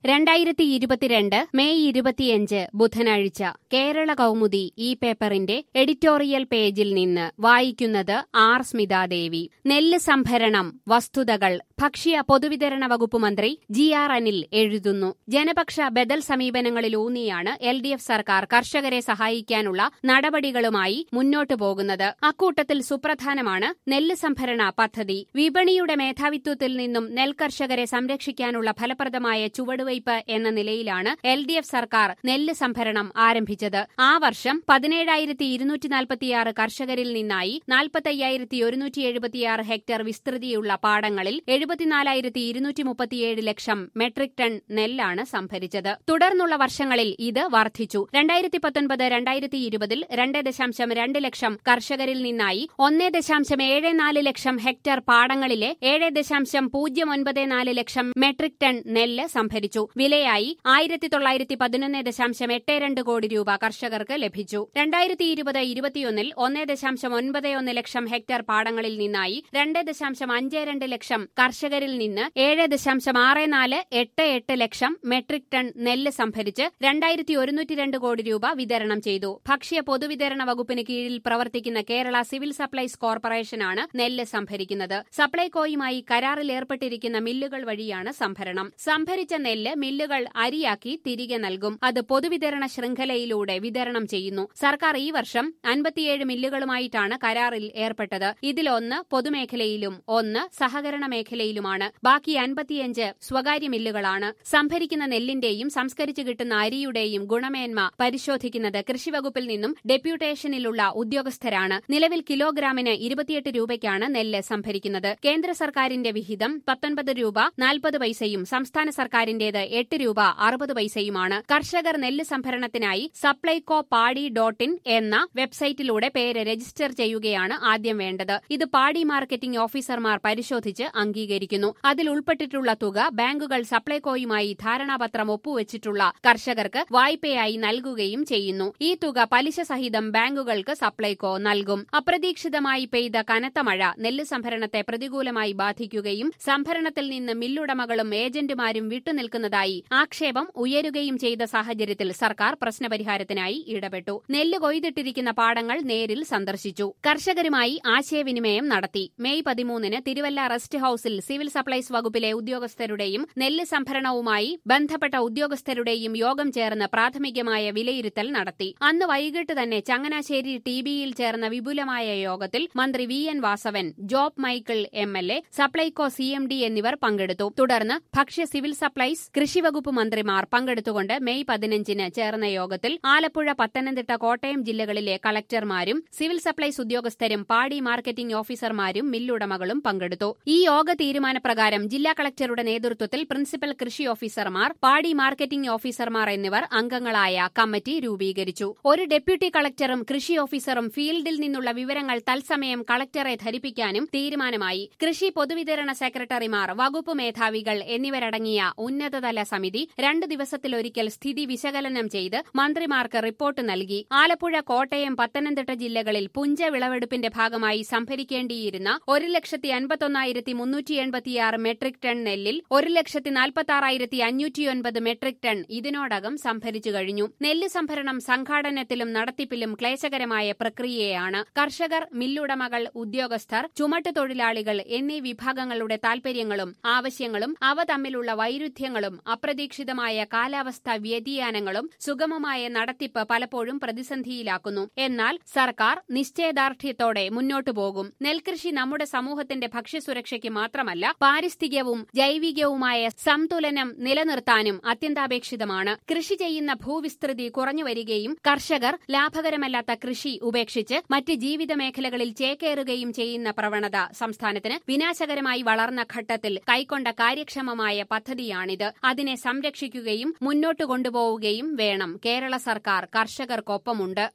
രണ്ടായിരത്തി ഇരുപത്തിരണ്ട് മെയ് ഇരുപത്തിയഞ്ച് ബുധനാഴ്ച കേരള കൗമുദി ഈ പേപ്പറിന്റെ എഡിറ്റോറിയൽ പേജിൽ നിന്ന് വായിക്കുന്നത് ആർ സ്മിതാദേവി നെല്ല് സംഭരണം വസ്തുതകൾ ഭക്ഷ്യ പൊതുവിതരണ വകുപ്പ് മന്ത്രി ജി ആർ അനിൽ എഴുതുന്നു ജനപക്ഷ ബദൽ സമീപനങ്ങളിലൂന്നിയാണ് എൽ ഡി എഫ് സർക്കാർ കർഷകരെ സഹായിക്കാനുള്ള നടപടികളുമായി മുന്നോട്ടു പോകുന്നത് അക്കൂട്ടത്തിൽ സുപ്രധാനമാണ് നെല്ല് സംഭരണ പദ്ധതി വിപണിയുടെ മേധാവിത്വത്തിൽ നിന്നും നെൽകർഷകരെ സംരക്ഷിക്കാനുള്ള ഫലപ്രദമായ ചുവടുവയ്പ് എന്ന നിലയിലാണ് എൽ ഡി എഫ് സർക്കാർ നെല്ല് സംഭരണം ആരംഭിച്ചത് ആ വർഷം പതിനേഴായിരത്തി ഇരുന്നൂറ്റി നാൽപ്പത്തിയാറ് കർഷകരിൽ നിന്നായി നാൽപ്പത്തയ്യായിരത്തി ഒരുന്നൂറ്റി എഴുപത്തിയാറ് ഹെക്ടർ വിസ്തൃതിയുള്ള പാടങ്ങളിൽ എഴുപത്തിനാലായിരത്തി ഇരുന്നൂറ്റി മുപ്പത്തിയേഴ് ലക്ഷം മെട്രിക് ടൺ നെല്ലാണ് സംഭരിച്ചത് തുടർന്നുള്ള വർഷങ്ങളിൽ ഇത് വർദ്ധിച്ചു രണ്ടായിരത്തി പത്തൊൻപത് രണ്ടായിരത്തി ഇരുപതിൽ രണ്ട് ദശാംശം രണ്ട് ലക്ഷം കർഷകരിൽ നിന്നായി ഒന്ന് ദശാംശം ഏഴ് നാല് ലക്ഷം ഹെക്ടർ പാടങ്ങളിലെ ഏഴ് ദശാംശം പൂജ്യം ഒൻപത് നാല് ലക്ഷം മെട്രിക് ടൺ നെല്ല് സംഭരിച്ചു വിലയായി ആയിരത്തി തൊള്ളായിരത്തി പതിനൊന്ന് ദശാംശം എട്ട് രണ്ട് കോടി രൂപ കർഷകർക്ക് ലഭിച്ചു രണ്ടായിരത്തി ഇരുപത് ഇരുപത്തിയൊന്നിൽ ഒന്ന് ദശാംശം ഒൻപത് ഒന്ന് ലക്ഷം ഹെക്ടർ പാടങ്ങളിൽ നിന്നായി രണ്ട് ദശാംശം അഞ്ച് രണ്ട് ലക്ഷം കർഷകരിൽ നിന്ന് ഏഴ് ദശാംശം ആറ് നാല് എട്ട് എട്ട് ലക്ഷം മെട്രിക് ടൺ നെല്ല് സംഭരിച്ച് രണ്ടായിരത്തി ഒരുന്നൂറ്റി രണ്ട് കോടി രൂപ വിതരണം ചെയ്തു ഭക്ഷ്യ പൊതുവിതരണ വകുപ്പിന് കീഴിൽ പ്രവർത്തിക്കുന്ന കേരള സിവിൽ സപ്ലൈസ് കോർപ്പറേഷനാണ് നെല്ല് സംഭരിക്കുന്നത് സപ്ലൈകോയുമായി കരാറിൽ ഏർപ്പെട്ടിരിക്കുന്ന മില്ലുകൾ വഴിയാണ് സംഭരണം സംഭരിച്ച നെല്ല് മില്ലുകൾ അരിയാക്കി തിരികെ നൽകും അത് പൊതുവിതരണ ശൃംഖലയിലൂടെ വിതരണം ചെയ്യുന്നു സർക്കാർ ഈ വർഷം അൻപത്തിയേഴ് മില്ലുകളുമായിട്ടാണ് കരാറിൽ ഏർപ്പെട്ടത് ഇതിലൊന്ന് പൊതുമേഖലയിലും ഒന്ന് സഹകരണ മേഖലയിലുമാണ് ബാക്കി അൻപത്തിയഞ്ച് സ്വകാര്യ മില്ലുകളാണ് സംഭരിക്കുന്ന നെല്ലിന്റെയും സംസ്കരിച്ചു കിട്ടുന്ന അരിയുടെയും ഗുണമേന്മ പരിശോധിക്കുന്നത് കൃഷിവകുപ്പിൽ നിന്നും ഡെപ്യൂട്ടേഷനിലുള്ള ഉദ്യോഗസ്ഥരാണ് നിലവിൽ കിലോഗ്രാമിന് ഇരുപത്തിയെട്ട് രൂപയ്ക്കാണ് നെല്ല് സംഭരിക്കുന്നത് കേന്ദ്ര സർക്കാരിന്റെ വിഹിതം പത്തൊൻപത് രൂപ നാൽപ്പത് പൈസയും സംസ്ഥാന സർക്കാരിന്റേത് എട്ട് രൂപ അറുപത് പൈസയുമാണ് കർഷകർ നെല്ല് സംഭരണത്തിനായി സപ്ലൈകോ പാടി ഡോട്ട് ഇൻ എന്ന വെബ്സൈറ്റിലൂടെ പേര് രജിസ്റ്റർ ചെയ്യുകയാണ് ആദ്യം വേണ്ടത് ഇത് പാടി മാർക്കറ്റിംഗ് ഓഫീസർമാർ പരിശോധിച്ച് അംഗീകരിക്കുന്നു അതിൽ ഉൾപ്പെട്ടിട്ടുള്ള തുക ബാങ്കുകൾ സപ്ലൈകോയുമായി ധാരണാപത്രം ഒപ്പുവച്ചിട്ടുള്ള കർഷകർക്ക് വായ്പയായി നൽകുകയും ചെയ്യുന്നു ഈ തുക പലിശ സഹിതം ബാങ്കുകൾക്ക് സപ്ലൈകോ നൽകും അപ്രതീക്ഷിതമായി പെയ്ത കനത്ത മഴ നെല്ല് സംഭരണത്തെ പ്രതികൂലമായി ബാധിക്കുകയും സംഭരണത്തിൽ നിന്ന് മില്ലുടമകളും ഏജന്റുമാരും വിട്ടുനിൽക്കുന്നതായി ആക്ഷേപം ഉയരുകയും ചെയ്ത സാഹചര്യത്തിൽ സർക്കാർ പ്രശ്നപരിഹാരത്തിനായി ഇടപെട്ടു നെല്ല് കൊയ്തിട്ടിരിക്കുന്ന പാടങ്ങൾ നേരിൽ സന്ദർശിച്ചു കർഷകരുമായി ആശയവിനിമയം നടത്തി മെയ് പതിമൂന്നിന് തിരുവല്ല റെസ്റ്റ് ഹൌസിൽ സിവിൽ സപ്ലൈസ് വകുപ്പിലെ ഉദ്യോഗസ്ഥരുടെയും നെല്ല് സംഭരണവുമായി ബന്ധപ്പെട്ട ഉദ്യോഗസ്ഥരുടെയും യോഗം ചേർന്ന് പ്രാഥമികമായ വിലയിരുത്തൽ നടത്തി അന്ന് വൈകിട്ട് തന്നെ ചങ്ങനാശ്ശേരി ടി ബിയിൽ ചേർന്ന വിപുലമായ യോഗത്തിൽ മന്ത്രി V N Vasavan Job Michael M L A Supplyco C M D എന്നിവർ പങ്കെടുത്തു തുടർന്ന് ഭക്ഷ്യ സിവിൽ സപ്ലൈസ് കൃഷിവകുപ്പ് മന്ത്രിമാർ പങ്കെടുത്തുകൊണ്ട് മെയ് പതിനഞ്ചിന് ചേർന്ന യോഗത്തിൽ ആലപ്പുഴ പത്തനംതിട്ട കോട്ടയം ജില്ലകളിലെ കളക്ടർമാരും സിവിൽ സപ്ലൈസ് ഉദ്യോഗസ്ഥരും പാടി മാർക്കറ്റിംഗ് ഓഫീസർമാരും മില്ലുടമകളും പങ്കെടുത്തു ഈ യോഗ തീരുമാനപ്രകാരം ജില്ലാ കളക്ടറുടെ നേതൃത്വത്തിൽ പ്രിൻസിപ്പൽ കൃഷി ഓഫീസർമാർ പാടി മാർക്കറ്റിംഗ് ഓഫീസർമാർ എന്നിവർ അംഗങ്ങളായ കമ്മിറ്റി രൂപീകരിച്ചു ഒരു ഡെപ്യൂട്ടി കളക്ടറും കൃഷി ഓഫീസറും ഫീൽഡിൽ നിന്നുള്ള വിവരങ്ങൾ തത്സമയം കളക്ടറെ ധരിപ്പിക്കാനും തീരുമാനമായി കൃഷി പൊതുവിതരണ സെക്രട്ടറിമാർ വകുപ്പ് മേധാവികൾ എന്നിവരടങ്ങിയ ഉന്നതതല സമിതി രണ്ട് ദിവസത്തിലൊരിക്കൽ സ്ഥിതി വിശകലനം ചെയ്ത് മന്ത്രിമാർക്ക് റിപ്പോർട്ട് നൽകി ആലപ്പുഴ കോട്ടയം പത്തനംതിട്ട ജില്ലകളിൽ പുഞ്ച വിളവെടുപ്പിന്റെ ഭാഗമായി സംഭരിക്കേണ്ടിയിരുന്ന ഒരു ലക്ഷത്തി അൻപത്തൊന്നായിരത്തി മുന്നൂറ്റി എൺപത്തിയാറ് മെട്രിക് ടൺ നെല്ലിൽ ഒരു ലക്ഷത്തി നാൽപ്പത്തി അഞ്ഞൂറ്റിയൊൻപത് മെട്രിക് ടൺ ഇതിനോടകം സംഭരിച്ചു കഴിഞ്ഞു നെല്ല് സംഭരണം സംഘാടനത്തിലും നടത്തിപ്പിലും ക്ലേശകരമായ പ്രക്രിയയാണ് കർഷകർ മില്ലുടമകൾ ഉദ്യോഗസ്ഥർ ചുമട്ടുതൊഴിലാളികൾ എന്നീ വിഭാഗങ്ങളുടെ താൽപര്യങ്ങളും ആവശ്യങ്ങളും അവ തമ്മിലുള്ള വൈരുദ്ധ്യങ്ങളും അപ്രതീക്ഷിതമായ കാലാവസ്ഥാ വ്യതിയാനങ്ങളും സുഗമമായ നടത്തിപ്പ് പലപ്പോഴും പ്രതിസന്ധിയിലാക്കുന്നു എന്നാൽ സർക്കാർ നിശ്ചയദാർഢ്യത്തോടെ മുന്നോട്ടു പോകും നെൽകൃഷി നമ്മുടെ സമൂഹത്തിന്റെ ഭക്ഷ്യസുരക്ഷയ്ക്ക് മാത്രമല്ല പാരിസ്ഥിതികവും ജൈവികവുമായ സംതുലനം നിലനിർത്താനും അത്യന്താപേക്ഷിതമാണ് കൃഷി ചെയ്യുന്ന ഭൂവിസ്തൃതി കുറഞ്ഞുവരികയും കർഷകർ ലാഭകരമല്ലാത്ത കൃഷി ഉപേക്ഷിച്ച് മറ്റ് ജീവിത മേഖലകളിൽ ചേക്കേറുകയും ചെയ്യുന്ന പ്രവണത സംസ്ഥാനത്തിന് വിനാശകരമായി വളർന്ന ഘട്ടത്തിൽ കൈക്കൊണ്ട കാര്യക്ഷമമായ പദ്ധതിയാണിത് അതിനെ സംരക്ഷിക്കുകയും മുന്നോട്ട് കൊണ്ടുപോവുകയും വേണം കേരള സർക്കാർ കർഷകർക്കൊപ്പമുണ്ട്